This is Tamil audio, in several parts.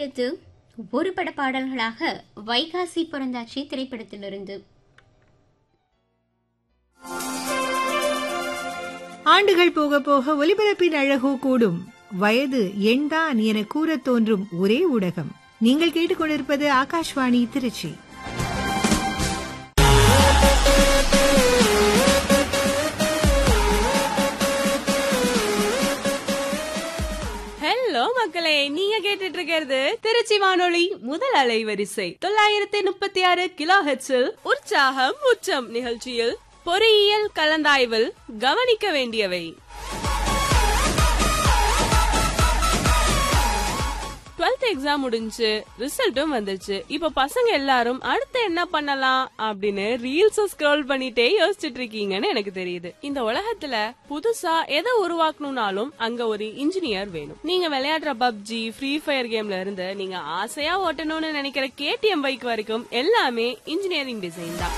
எழுத்து ஒரு பட பாடல்களாக வைகாசி பிறந்தாச்சி திரைப்படத்திலிருந்து ஆண்டுகள் போக போக ஒலிபரப்பின் அழகோ கூடும் வயது எண்தான் என கூறத் தோன்றும் ஒரே ஊடகம் நீங்கள் கேட்டுக்கொண்டிருப்பது ஆகாஷ்வாணி திருச்சி ஹலோ மக்களே நீங்க கேட்டுட்டு இருக்கிறது திருச்சி வானொலி முதல் அலைவரிசை தொள்ளாயிரத்தி முப்பத்தி ஆறு கிலோ ஹெட்ஸில் உற்சாகம் உச்சம் நிகழ்ச்சியில் பொறியியல் கலந்தாய்வில் கவனிக்க வேண்டியவை டுவெல்த் எக்ஸாம் முடிஞ்சு ரிசல்ட்டும் வந்துச்சு இப்ப பசங்க எல்லாரும் அடுத்து என்ன பண்ணலாம் அப்படின்னு ரீல்ஸ் ஸ்க்ரோல் பண்ணிட்டே யோசிச்சுட்டு இருக்கீங்கன்னு எனக்கு தெரியுது இந்த உலகத்துல புதுசா எதை உருவாக்கணும்னாலும் அங்க ஒரு இன்ஜினியர் வேணும் நீங்க விளையாடுற பப்ஜி ஃப்ரீ ஃபயர் கேம்ல இருந்து நீங்க ஆசையா ஓட்டணும்னு நினைக்கிற கேடிஎம் பைக் வரைக்கும் எல்லாமே இன்ஜினியரிங் டிசைன் தான்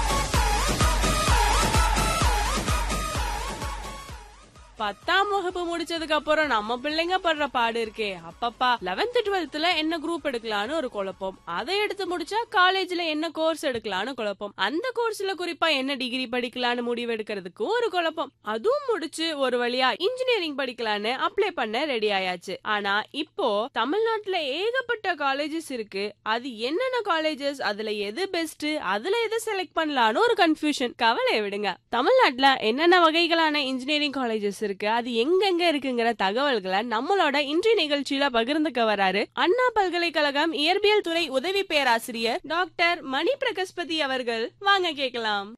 பத்தாம் வகுப்பு முடிச்சதுக்கு அப்புறம் நம்ம பிள்ளைங்க படுற பாடு இருக்கே அப்பப்பா லெவன்த் டுவெல்த்ல என்ன குரூப் எடுக்கலான்னு ஒரு குழப்பம் அதை எடுத்து முடிச்சா காலேஜ்ல என்ன கோர்ஸ் எடுக்கலான்னு குழப்பம் அந்த கோர்ஸ்ல குறிப்பா என்ன டிகிரி படிக்கலான்னு முடிவு எடுக்கிறதுக்கும் ஒரு குழப்பம் அதுவும் முடிச்சு ஒரு வழியா இன்ஜினியரிங் படிக்கலான்னு அப்ளை பண்ண ரெடி ஆயாச்சு ஆனா இப்போ தமிழ்நாட்டுல ஏகப்பட்ட காலேஜஸ் இருக்கு அது என்னென்ன காலேஜஸ் அதுல எது பெஸ்ட் அதுல எதை செலக்ட் பண்ணலான்னு ஒரு கன்ஃபியூஷன் கவலையை விடுங்க தமிழ்நாட்டுல என்னென்ன வகைகளான இன்ஜினியரிங் காலேஜஸ் இருக்கு அது எங்கெங்க இருக்குங்கிற தகவல்களை நம்மளோட இன்றைய நிகழ்ச்சியில பகிர்ந்துக்க வராரு அண்ணா பல்கலைக்கழகம் இயற்பியல் துறை உதவி பேராசிரியர் டாக்டர் மணி பிரகஸ்பதி அவர்கள் வாங்க கேட்கலாம்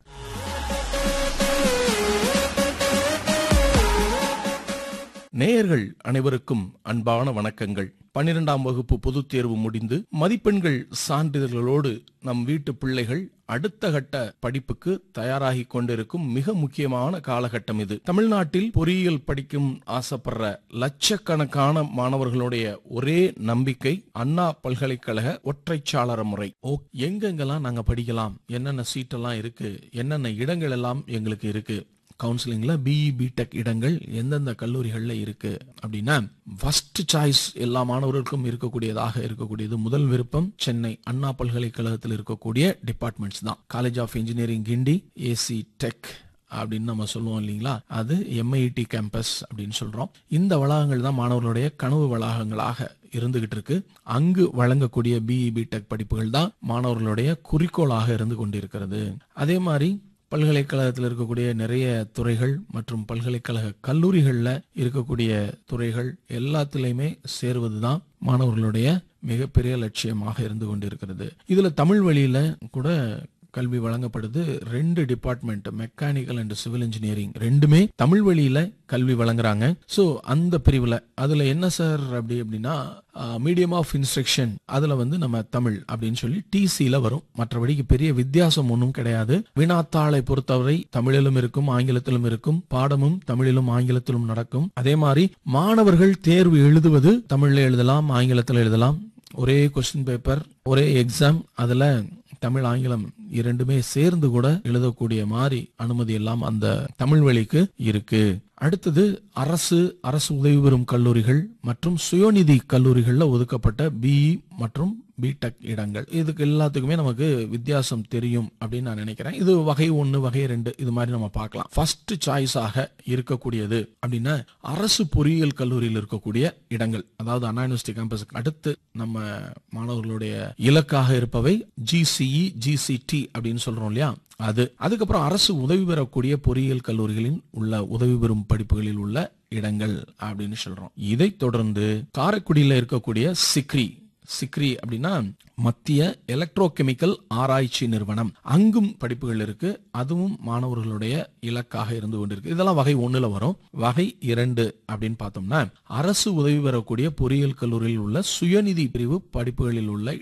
நேயர்கள் அனைவருக்கும் அன்பான வணக்கங்கள் பன்னிரெண்டாம் வகுப்பு பொதுத் தேர்வு முடிந்து மதிப்பெண்கள் சான்றிதழ்களோடு நம் வீட்டு பிள்ளைகள் அடுத்த கட்ட படிப்புக்கு தயாராகி கொண்டிருக்கும் மிக முக்கியமான காலகட்டம் இது தமிழ்நாட்டில் பொறியியல் படிக்கும் ஆசைப்படுற லட்சக்கணக்கான மாணவர்களுடைய ஒரே நம்பிக்கை அண்ணா பல்கலைக்கழக ஒற்றைச்சாளர முறை ஓ எங்கெங்கெல்லாம் நாங்க படிக்கலாம் என்னென்ன சீட்டெல்லாம் இருக்கு என்னென்ன இடங்கள் எல்லாம் எங்களுக்கு இருக்கு கவுன்சிலிங்ல பிஇ பிடெக் இடங்கள் எந்தெந்த கல்லூரிகள்ல இருக்கு அப்படின்னா ஃபர்ஸ்ட் சாய்ஸ் எல்லா மாணவர்களுக்கும் இருக்கக்கூடியதாக இருக்கக்கூடியது முதல் விருப்பம் சென்னை அண்ணா பல்கலைக்கழகத்தில் இருக்கக்கூடிய டிபார்ட்மெண்ட்ஸ் தான் college of engineering Guindy AC tech அப்படின்னு நம்ம சொல்லுவோம் இல்லைங்களா அது எம்ஐடி கேம்பஸ் அப்படின்னு சொல்றோம் இந்த வளாகங்கள் தான் மாணவர்களுடைய கனவு வளாகங்களாக இருந்துகிட்டு இருக்கு அங்கு வழங்கக்கூடிய பிஇ பிடெக் படிப்புகள் தான் மாணவர்களுடைய குறிக்கோளாக இருந்து கொண்டிருக்கிறது அதே மாதிரி பல்கலைக்கழகத்தில் இருக்கக்கூடிய நிறைய துறைகள் மற்றும் பல்கலைக்கழக கல்லூரிகளில் இருக்கக்கூடிய துறைகள் எல்லாத்துலேயுமே சேருவது தான் மாணவர்களுடைய மிகப்பெரிய லட்சியமாக இருந்து கொண்டிருக்கிறது இதுல தமிழ் வழியில கூட கல்வி வழங்கப்படுது ரெண்டு department mechanical and civil engineering ரெண்டுமே தமிழ் வழியில கல்வி வழங்குறாங்க ஸோ அந்த பிரிவுல அதுல என்ன சார் அப்படி அப்படின்னா மீடியம் ஆஃப் இன்ஸ்ட்ரக்ஷன் அதுல வந்து நம்ம தமிழ் அப்படின்னு சொல்லி டிசியில வரும் மற்றபடிக்கு பெரிய வித்தியாசம் ஒன்றும் கிடையாது வினாத்தாளை பொறுத்தவரை தமிழிலும் இருக்கும் ஆங்கிலத்திலும் இருக்கும் பாடமும் தமிழிலும் ஆங்கிலத்திலும் நடக்கும் அதே மாதிரி மாணவர்கள் தேர்வு எழுதுவது தமிழ்ல எழுதலாம் ஆங்கிலத்தில் எழுதலாம் ஒரே கொஸ்டின் பேப்பர் ஒரே எக்ஸாம் அதுல தமிழ் ஆங்கிலம் இரண்டுமே சேர்ந்து கூட எழுதக்கூடிய மாதிரி அனுமதி எல்லாம் அந்த தமிழ் வழிக்கு இருக்கு அடுத்தது அரசு அரசு உதவி பெறும் கல்லூரிகள் மற்றும் சுயநிதி கல்லூரிகள்ல ஒதுக்கப்பட்ட பிஇ மற்றும் பிடெக் இடங்கள் இதுக்கு எல்லாத்துக்குமே நமக்கு வித்தியாசம் தெரியும் அப்படின்னு நான் நினைக்கிறேன் இது வகை ஒன்று வகை ரெண்டு இது மாதிரி நம்ம பார்க்கலாம் ஃபர்ஸ்ட் சாய்ஸாக இருக்கக்கூடியது அப்படின்னா அரசு பொறியியல் கல்லூரியில் இருக்கக்கூடிய இடங்கள் அதாவது அண்ணா யூனிவர்சிட்டி கேம்பஸுக்கு அடுத்து நம்ம மாணவர்களுடைய இலக்காக இருப்பவை ஜிசிஇ ஜிசிடி அப்படின்னு சொல்றோம் இல்லையா அது அதுக்கப்புறம் அரசு உதவி பெறக்கூடிய பொறியியல் கல்லூரிகளில் உள்ள உதவி பெறும் படிப்புகளில் உள்ள இடங்கள் அப்படின்னு சொல்றோம் இதைத் தொடர்ந்து காரைக்குடியில் இருக்கக்கூடிய சிக்ரி சிக்ரி அப்படின்னா மத்திய எலக்ட்ரோகெமிக்கல் ஆராய்ச்சி நிறுவனம் அங்கும் படிப்புகள் இருக்கு அதுவும் மாணவர்களுடைய இலக்காக இருந்து கொண்டிருக்கு இதெல்லாம் வகை ஒண்ணுல வரும் வகை இரண்டு அப்படின்னு பார்த்தோம்னா அரசு உதவி பெறக்கூடிய பொறியியல் கல்லூரியில் உள்ள சுயநிதி பிரிவு படிப்புகளில் உள்ள